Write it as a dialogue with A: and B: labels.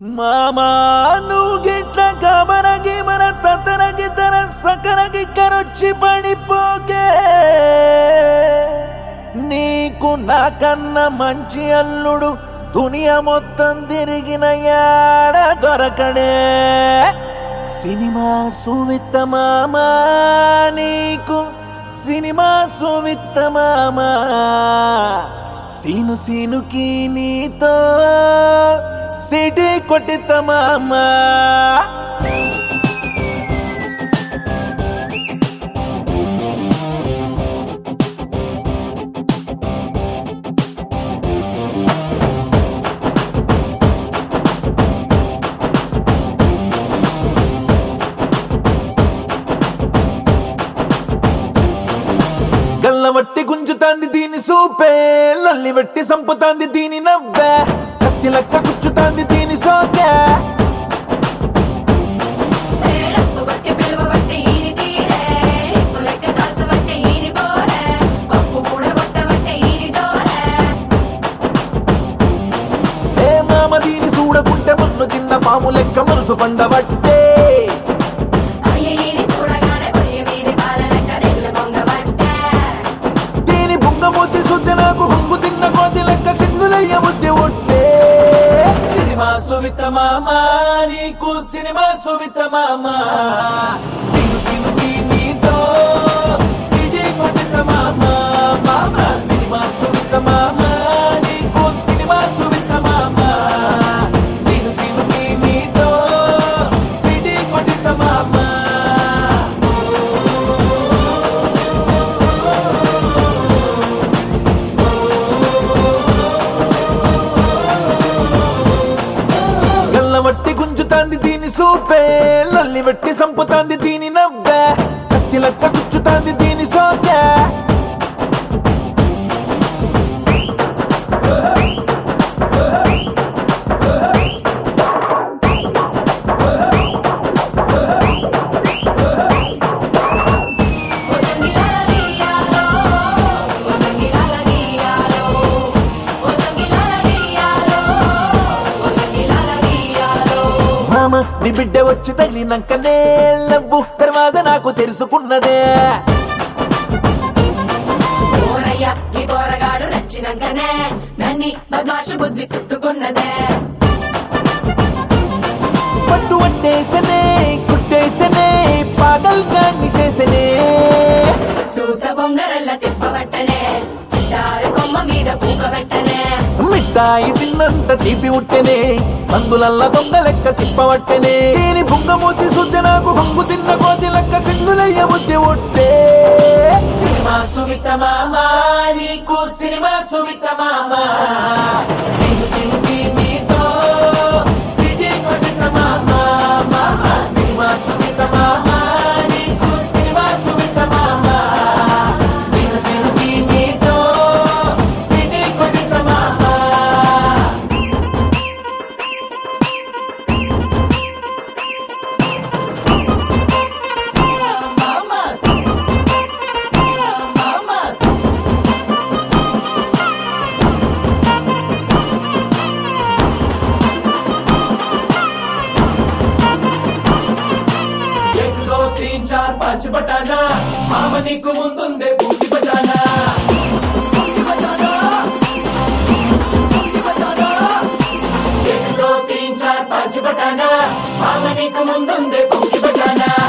A: మామా నువ్వు గిట్ల కబరగి మన తతరగి తన సకరగి కరొచ్చి పడిపోకే నీకు నాకన్న మంచి అల్లుడు దునియా మొత్తం తిరిగిన యాడ దొరకడే సినిమా సువిత్త మామా నీకు సినిమా సువిత్త మామా సీను సీనుకి నీతో సిటీ కొట్టిత మామా గల్లవట్టి గుంజుతాంది దీని సూపే లల్లి వెట్టి సంపుతాంది దీని నవ్వే కత్తి లెక్క గుచ్చుతాంది దీని సోకే
B: డప్పు కొట్టి పిలువబట్టి ఈని తీరే నిప్పు లెక్క కాల్చబట్టి ఈని పోరే కప్పు కూడా కొట్టబట్టి ఈని జోరే
A: ఏ మామ దీని చూడకుంటే మన్ను తిన్న పాము లెక్క మనసు పండబట్టే
B: అయ్య ఈని చూడగానే పొయ్యి మీది పాల లెక్క తెల్ల పొంగబట్టే
A: దీని బుంగమూతి శుద్ధి నాకు బొంగు తిన్న కోతి లెక్క సిగ్గులయ్య బుద్ధి ఒట్టే సినిమా సువిత మామ నీకు సినిమా సువిత మామ సిను సినుకి నీతో సిటీ కొట్టిన మామ మామ సినిమా సువిత మామ నీకు సినిమా సువిత మామ సిను సినుకి నీతో సిటీ కొట్టిన మామ గల్లవట్టి గుంజుతాంది దీని సూపే లల్లి వెట్టి సంపుతాంది దీని నవ్వే కత్తి లెక్క గుచ్చుతాంది దీని సోకే
B: ఓ జంగిలాల గీయాలో ఓ జంగిలాల గీయాలో ఓ జంగిలాల గీయాలో ఓ జంగిలాల గీయాలో
A: మామ నీ బిడ్డ వచ్చి తగిలినాకనే లవ్వు తర్వాత నాకు తెలుసుకున్నదే
B: ఓరయ్య ఈ పోరగాడు నచ్చినాకనే నన్ని బద్మాషు బుద్ధి చుట్టుకున్నదే
A: పట్టు పట్టేసనే కుట్టేసనే పాగల్ గాన్ని చేసనే
B: టూత బొంగరల్ల తిప్పబట్టనే సితారు కొమ్మ మీద కూకబెట్టనే
A: మిఠాయి తిన్నంత తీపి ఉట్టెనే సందులల్ల దొంగ లెక్క తిప్పవట్టెనే దీని బుంగమూతి శుద్ధి నాకు బొంగు తిన్న కోతి లెక్క సింగులయ్య బుద్ధి ఉట్టే సినిమా సువిత మామ నీకు సినిమా సువిత మామ సిను సినుకి నీతో సిటీ కొట్టిన మామ మామ సినిమా సువిత మామ నీకు సినిమా సువిత మామ సిను సినుకి నీతో సిటీ కొట్టిన మామ
C: एक दो तीन चार पाँच बटाना मामा నీకు ముందుందే బూటి బటానా బూటి బటానా బూటి బటానా एक दो तीन चार पाँच बटाना మామ నీకు ముందుందే బూటి బటానా